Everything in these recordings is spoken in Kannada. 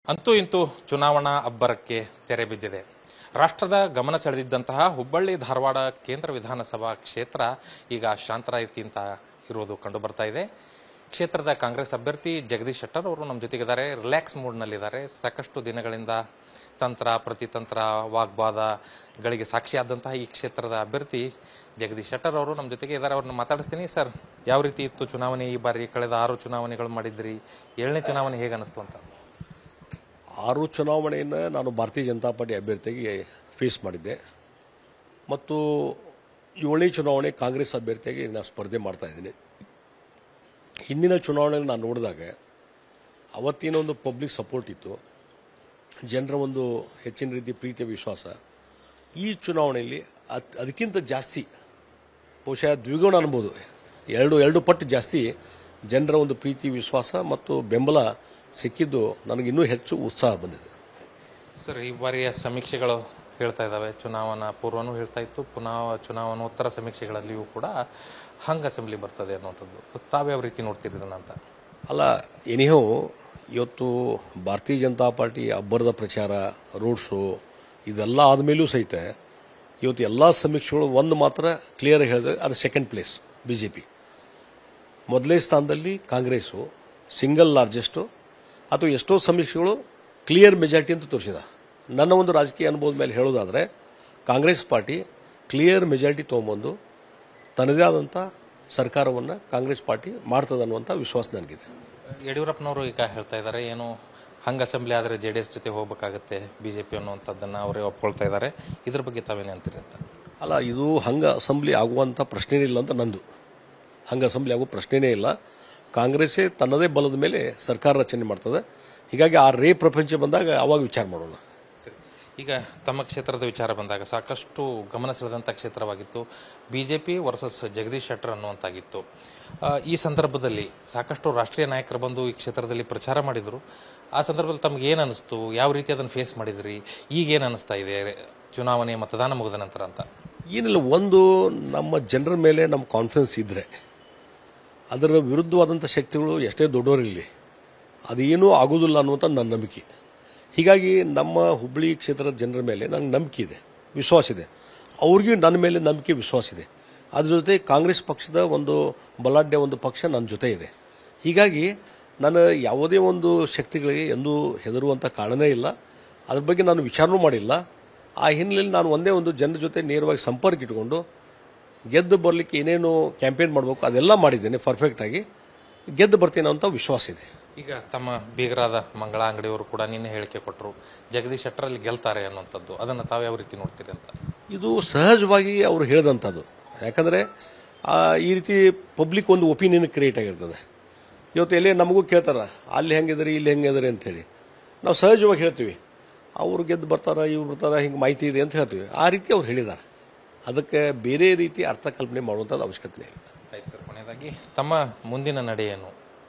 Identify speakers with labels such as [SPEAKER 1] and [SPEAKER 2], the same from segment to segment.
[SPEAKER 1] ಅಂತೂ ಇಂತೂ ಚುನಾವಣಾ ಅಬ್ಬರಕ್ಕೆ ತೆರೆ ಬಿದ್ದಿದೆ ರಾಷ್ಟ್ರದ ಗಮನ ಸೆಳೆದಿದ್ದಂತಹ ಹುಬ್ಬಳ್ಳಿ ಧಾರವಾಡ ಕೇಂದ್ರ ವಿಧಾನಸಭಾ ಕ್ಷೇತ್ರ ಈಗ ಶಾಂತರಾಯಿತಿ ಅಂತ ಇರುವುದು ಕಂಡು ಬರ್ತಾ ಇದೆ ಕ್ಷೇತ್ರದ ಕಾಂಗ್ರೆಸ್ ಅಭ್ಯರ್ಥಿ ಜಗದೀಶ್ ಶೆಟ್ಟರ್ ಅವರು ನಮ್ಮ ಜೊತೆಗಿದ್ದಾರೆ ರಿಲ್ಯಾಕ್ಸ್ ಮೂಡ್ನಲ್ಲಿದ್ದಾರೆ ಸಾಕಷ್ಟು ದಿನಗಳಿಂದ ತಂತ್ರ ಪ್ರತಿತಂತ್ರ ವಾಗ್ವಾದಗಳಿಗೆ ಸಾಕ್ಷಿಯಾದಂತಹ ಈ ಕ್ಷೇತ್ರದ ಅಭ್ಯರ್ಥಿ ಜಗದೀಶ್ ಶೆಟ್ಟರ್ ಅವರು ನಮ್ಮ ಜೊತೆಗೆ ಇದ್ದಾರೆ ಅವ್ರನ್ನ ಮಾತಾಡಿಸ್ತೀನಿ ಸರ್ ಯಾವ ರೀತಿ ಇತ್ತು ಚುನಾವಣೆ ಈ ಬಾರಿ ಕಳೆದ ಆರು ಚುನಾವಣೆಗಳು ಮಾಡಿದ್ರಿ ಏಳನೇ ಚುನಾವಣೆ ಹೇಗೆ ಅನಿಸ್ತು ಅಂತ
[SPEAKER 2] ಆರು ಚುನಾವಣೆಯನ್ನು ನಾನು ಭಾರತೀಯ ಜನತಾ ಪಾರ್ಟಿ ಅಭ್ಯರ್ಥಿಯಾಗಿ ಫೇಸ್ ಮಾಡಿದ್ದೆ ಮತ್ತು ಏಳನೇ ಚುನಾವಣೆ ಕಾಂಗ್ರೆಸ್ ಅಭ್ಯರ್ಥಿಯಾಗಿ ನಾನು ಸ್ಪರ್ಧೆ ಮಾಡ್ತಾ ಇದ್ದೀನಿ ಹಿಂದಿನ ಚುನಾವಣೆಯಲ್ಲಿ ನಾನು ನೋಡಿದಾಗ ಅವತ್ತಿನ ಒಂದು ಪಬ್ಲಿಕ್ ಸಪೋರ್ಟ್ ಇತ್ತು ಜನರ ಒಂದು ಹೆಚ್ಚಿನ ರೀತಿ ಪ್ರೀತಿಯ ವಿಶ್ವಾಸ ಈ ಚುನಾವಣೆಯಲ್ಲಿ ಅದ್ ಅದಕ್ಕಿಂತ ಜಾಸ್ತಿ ಬಹುಶಃ ದ್ವಿಗುಣ ಅನ್ಬೋದು ಎರಡು ಎರಡು ಪಟ್ಟು ಜಾಸ್ತಿ ಜನರ ಒಂದು ಪ್ರೀತಿ ವಿಶ್ವಾಸ ಮತ್ತು ಬೆಂಬಲ ಸಿಕ್ಕಿದ್ದು ನನಗಿನ್ನೂ ಹೆಚ್ಚು ಉತ್ಸಾಹ ಬಂದಿದೆ
[SPEAKER 1] ಸರ್ ಈ ಬಾರಿಯ ಸಮೀಕ್ಷೆಗಳು ಹೇಳ್ತಾ ಇದ್ದಾವೆ ಚುನಾವಣಾ ಪೂರ್ವನೂ ಹೇಳ್ತಾ ಇತ್ತು ಪುನಃ ಚುನಾವಣೋತ್ತರ ಸಮೀಕ್ಷೆಗಳಲ್ಲಿಯೂ ಕೂಡ ಹಂಗ್ ಅಸೆಂಬ್ಲಿ ಬರ್ತದೆ ಅನ್ನುವಂಥದ್ದು ತಾವ್ಯಾವ ರೀತಿ ನೋಡ್ತೀರಿ ಇದನ್ನ ಅಂತ
[SPEAKER 2] ಅಲ್ಲ ಎನಿಹೋ ಇವತ್ತು ಭಾರತೀಯ ಜನತಾ ಪಾರ್ಟಿ ಅಬ್ಬರದ ಪ್ರಚಾರ ರೋಡ್ ಶೋ ಇದೆಲ್ಲ ಆದಮೇಲೂ ಸಹಿತ ಇವತ್ತು ಎಲ್ಲ ಸಮೀಕ್ಷೆಗಳು ಒಂದು ಮಾತ್ರ ಕ್ಲಿಯರ್ ಹೇಳಿದ್ರೆ ಅದು second place B J P ಮೊದಲನೇ ಸ್ಥಾನದಲ್ಲಿ ಕಾಂಗ್ರೆಸ್ಸು ಸಿಂಗಲ್ ಲಾರ್ಜೆಸ್ಟು ಅಥವಾ ಎಷ್ಟೋ ಸಮೀಕ್ಷೆಗಳು ಕ್ಲಿಯರ್ ಮೆಜಾರಿಟಿ ಅಂತ ತೋರಿಸಿದ ನನ್ನ ಒಂದು ರಾಜಕೀಯ ಅನುಭವದ ಮೇಲೆ ಹೇಳೋದಾದರೆ ಕಾಂಗ್ರೆಸ್ ಪಾರ್ಟಿ ಕ್ಲಿಯರ್ ಮೆಜಾರಿಟಿ ತೊಗೊಂಬಂದು ತನ್ನದೇ ಆದಂಥ ಸರ್ಕಾರವನ್ನು ಕಾಂಗ್ರೆಸ್ ಪಾರ್ಟಿ ಮಾಡ್ತದೆ ಅನ್ನುವಂಥ ವಿಶ್ವಾಸ ನನಗಿದೆ
[SPEAKER 1] ಯಡಿಯೂರಪ್ಪನವರು ಈಗ ಹೇಳ್ತಾ ಇದ್ದಾರೆ ಏನು ಹಂಗ್ ಅಸೆಂಬ್ಲಿ ಆದರೆ ಜೆ ಡಿ ಎಸ್ ಜೊತೆ ಹೋಗಬೇಕಾಗತ್ತೆ ಬಿ ಜೆ ಪಿ ಅನ್ನುವಂಥದ್ದನ್ನು ಅವರೇ ಒಪ್ಕೊಳ್ತಾ ಇದ್ದಾರೆ ಇದ್ರ ಬಗ್ಗೆ ತಾವೇನು ಅಂತೀರಿ ಅಂತ
[SPEAKER 2] ಅಲ್ಲ ಇದು ಹಂಗೆ ಅಸೆಂಬ್ಲಿ ಆಗುವಂಥ ಪ್ರಶ್ನೆನೇ ಇಲ್ಲ ಅಂತ ನಂದು ಹಂಗೆ ಅಸೆಂಬ್ಲಿ ಆಗೋ ಪ್ರಶ್ನೆನೇ ಇಲ್ಲ ಕಾಂಗ್ರೆಸ್ಸೇ ತನ್ನದೇ ಬಲದ ಮೇಲೆ ಸರ್ಕಾರ ರಚನೆ ಮಾಡ್ತದೆ ಹೀಗಾಗಿ ಆ ರೇ ಪ್ರಪಂಚ ಬಂದಾಗ ಅವಾಗ ವಿಚಾರ ಮಾಡೋಣ
[SPEAKER 1] ಈಗ ತಮ್ಮ ಕ್ಷೇತ್ರದ ವಿಚಾರ ಬಂದಾಗ ಸಾಕಷ್ಟು ಗಮನ ಸೆಳೆದಂಥ ಕ್ಷೇತ್ರವಾಗಿತ್ತು B J P versus Jagadish Shettar ಅನ್ನುವಂತಾಗಿತ್ತು ಆ, ಈ ಸಂದರ್ಭದಲ್ಲಿ ಸಾಕಷ್ಟು ರಾಷ್ಟ್ರೀಯ ನಾಯಕರು ಬಂದು ಈ ಕ್ಷೇತ್ರದಲ್ಲಿ ಪ್ರಚಾರ ಮಾಡಿದರು ಆ ಸಂದರ್ಭದಲ್ಲಿ ತಮ್ಗೆ ಏನು ಅನಿಸ್ತು ಯಾವ ರೀತಿ ಅದನ್ನು ಫೇಸ್ ಮಾಡಿದ್ರಿ ಈಗ ಏನು ಅನಿಸ್ತಾ ಇದೆ ಚುನಾವಣೆ ಮತದಾನ ಮುಗಿದ ನಂತರ ಅಂತ
[SPEAKER 2] ಏನಿಲ್ಲ ಒಂದು ನಮ್ಮ ಜನರ ಮೇಲೆ ನಮ್ಮ ಕಾನ್ಫಿಡೆನ್ಸ್ ಇದ್ದರೆ ಅದರ ವಿರುದ್ಧವಾದಂಥ ಶಕ್ತಿಗಳು ಎಷ್ಟೇ ದೊಡ್ಡವರಿರಲಿ ಅದೇನೂ ಆಗೋದಿಲ್ಲ ಅನ್ನುವಂಥ ನನ್ನ ನಂಬಿಕೆ ಹೀಗಾಗಿ ನಮ್ಮ ಹುಬ್ಬಳ್ಳಿ ಕ್ಷೇತ್ರದ ಜನರ ಮೇಲೆ ನನಗೆ ನಂಬಿಕೆ ಇದೆ ವಿಶ್ವಾಸ ಇದೆ ಅವ್ರಿಗೂ ನನ್ನ ಮೇಲೆ ನಂಬಿಕೆ ವಿಶ್ವಾಸ ಇದೆ ಅದ್ರ ಜೊತೆ ಕಾಂಗ್ರೆಸ್ ಪಕ್ಷದ ಒಂದು ಬಲಾಢ್ಯ ಒಂದು ಪಕ್ಷ ನನ್ನ ಜೊತೆ ಇದೆ ಹೀಗಾಗಿ ನಾನು ಯಾವುದೇ ಒಂದು ಶಕ್ತಿಗಳಿಗೆ ಎಂದೂ ಹೆದರುವಂಥ ಕಾರಣನೇ ಇಲ್ಲ ಅದ್ರ ಬಗ್ಗೆ ನಾನು ವಿಚಾರನೂ ಮಾಡಿಲ್ಲ ಆ ಹಿನ್ನೆಲೆಯಲ್ಲಿ ನಾನು ಒಂದೇ ಒಂದು ಜನರ ಜೊತೆ ನೇರವಾಗಿ ಸಂಪರ್ಕ ಇಟ್ಕೊಂಡು ಗೆದ್ದು ಬರಲಿಕ್ಕೆ ಏನೇನು ಕ್ಯಾಂಪೇನ್ ಮಾಡಬೇಕು ಅದೆಲ್ಲ ಮಾಡಿದ್ದೇನೆ ಪರ್ಫೆಕ್ಟಾಗಿ ಗೆದ್ದು ಬರ್ತೀನಿ ಅಂತ ವಿಶ್ವಾಸ ಇದೆ
[SPEAKER 1] ಈಗ ತಮ್ಮ ಬೀಗರಾದ ಮಂಗಳ ಅಂಗಡಿಯವರು ಕೂಡ ನಿನ್ನೆ ಹೇಳಿಕೆ ಕೊಟ್ಟರು ಜಗದೀಶ್ ಶೆಟ್ಟರಲ್ಲಿ ಗೆಲ್ತಾರೆ ಅನ್ನುವಂಥದ್ದು ಅದನ್ನು ತಾವು ಯಾವ ರೀತಿ ನೋಡ್ತೀರಿ ಅಂತ
[SPEAKER 2] ಇದು ಸಹಜವಾಗಿ ಅವರು ಹೇಳಿದಂಥದ್ದು ಯಾಕಂದರೆ ಈ ರೀತಿ ಪಬ್ಲಿಕ್ ಒಂದು ಒಪಿನಿಯನ್ ಕ್ರಿಯೇಟ್ ಆಗಿರ್ತದೆ ಇವತ್ತು ಎಲ್ಲೇ ನಮಗೂ ಕೇಳ್ತಾರ ಅಲ್ಲಿ ಹೆಂಗಿದ್ರಿ ಇಲ್ಲಿ ಹೆಂಗಿದ್ರಿ ಅಂತೇಳಿ ನಾವು ಸಹಜವಾಗಿ ಹೇಳ್ತೀವಿ ಅವ್ರು ಗೆದ್ದು ಬರ್ತಾರ ಇವ್ರು ಬರ್ತಾರ ಹಿಂಗೆ ಮಾಹಿತಿ ಇದೆ ಅಂತ ಹೇಳ್ತೀವಿ ಆ ರೀತಿ ಅವ್ರು ಹೇಳಿದ್ದಾರೆ ಅದಕ್ಕೆ ಬೇರೆ ರೀತಿ ಅರ್ಥ ಕಲ್ಪನೆ ಮಾಡುವಂಥದ್ದು ಅವಶ್ಯಕತೆ ಇಲ್ಲ
[SPEAKER 1] ಆಯ್ತು ಸರ್ ಕೊನೆಯದಾಗಿ ತಮ್ಮ ಮುಂದಿನ ನಡೆ ಏನು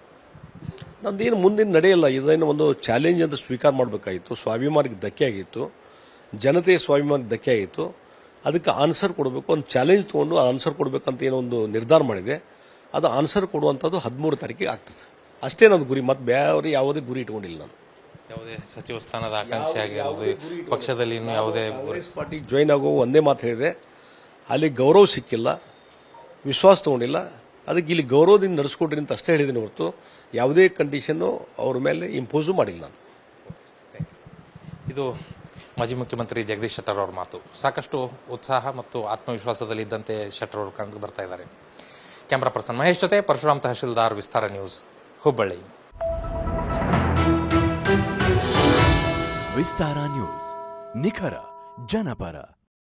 [SPEAKER 2] ನಂದೇನು ಮುಂದಿನ ನಡೆಯಲ್ಲ ಇದನ್ನು ಒಂದು ಚಾಲೆಂಜ್ ಅಂತ ಸ್ವೀಕಾರ ಮಾಡಬೇಕಾಗಿತ್ತು ಸ್ವಾಭಿಮಾನಕ್ಕೆ ಧಕ್ಕೆ ಆಗಿತ್ತು ಜನತೆಯ ಸ್ವಾಭಿಮಾನಕ್ಕೆ ಧಕ್ಕೆ ಆಗಿತ್ತು ಅದಕ್ಕೆ ಆನ್ಸರ್ ಕೊಡಬೇಕು ಒಂದು ಚಾಲೆಂಜ್ ತೊಗೊಂಡು ಆನ್ಸರ್ ಕೊಡಬೇಕಂತ ಏನೋ ಒಂದು ನಿರ್ಧಾರ ಮಾಡಿದೆ ಅದು ಆನ್ಸರ್ ಕೊಡುವಂಥದ್ದು ಹದಿಮೂರು ತಾರೀಕಿಗೆ ಆಗ್ತದೆ ಅಷ್ಟೇ ನನ್ನ ಗುರಿ ಮತ್ತು ಬೇರೆ ಯಾವುದೇ ಗುರಿ ಇಟ್ಕೊಂಡಿಲ್ಲ ನಾನು
[SPEAKER 1] ಯಾವುದೇ ಸಚಿವ ಸ್ಥಾನದ ಆಕಾಂಕ್ಷೆ ಆಗಿರೋದು ಪಕ್ಷದಲ್ಲಿ ಇನ್ನೂ ಯಾವುದೇ
[SPEAKER 2] ಕಾಂಗ್ರೆಸ್ ಪಾರ್ಟಿಗೆ ಜಾಯ್ನ್ ಆಗೋ ಒಂದೇ ಮಾತು ಹೇಳಿದೆ ಅಲ್ಲಿ ಗೌರವ ಸಿಕ್ಕಿಲ್ಲ ವಿಶ್ವಾಸ ತೊಗೊಂಡಿಲ್ಲ ಅದಕ್ಕೆ ಇಲ್ಲಿ ಗೌರವದಿಂದ ನಡೆಸ್ಕೊಡ್ರಿ ಅಂತ ಅಷ್ಟೇ ಹೇಳಿದ್ದೀನಿ ಹೊರತು ಯಾವುದೇ ಕಂಡೀಷನ್ನು ಅವ್ರ ಮೇಲೆ ಇಂಪೋಸು ಮಾಡಿಲ್ಲ ನಾನು
[SPEAKER 1] ಇದು ಮಾಜಿ ಮುಖ್ಯಮಂತ್ರಿ ಜಗದೀಶ್ ಶೆಟ್ಟರ್ ಅವರ ಮಾತು ಸಾಕಷ್ಟು ಉತ್ಸಾಹ ಮತ್ತು ಆತ್ಮವಿಶ್ವಾಸದಲ್ಲಿ ಇದ್ದಂತೆ ಶೆಟ್ಟರ್ ಅವರು ಕಂಡು ಬರ್ತಾ ಇದ್ದಾರೆ ಕ್ಯಾಮ್ರಾ ಪರ್ಸನ್ ಮಹೇಶ್ ಜೊತೆ ಪರಶುರಾಮ್ ತಹಶೀಲ್ದಾರ್ ವಿಸ್ತಾರ ನ್ಯೂಸ್ ಹುಬ್ಬಳ್ಳಿ
[SPEAKER 3] ವಿಸ್ತಾರ ನ್ಯೂಸ್ ನಿಖರ ಜನಪರ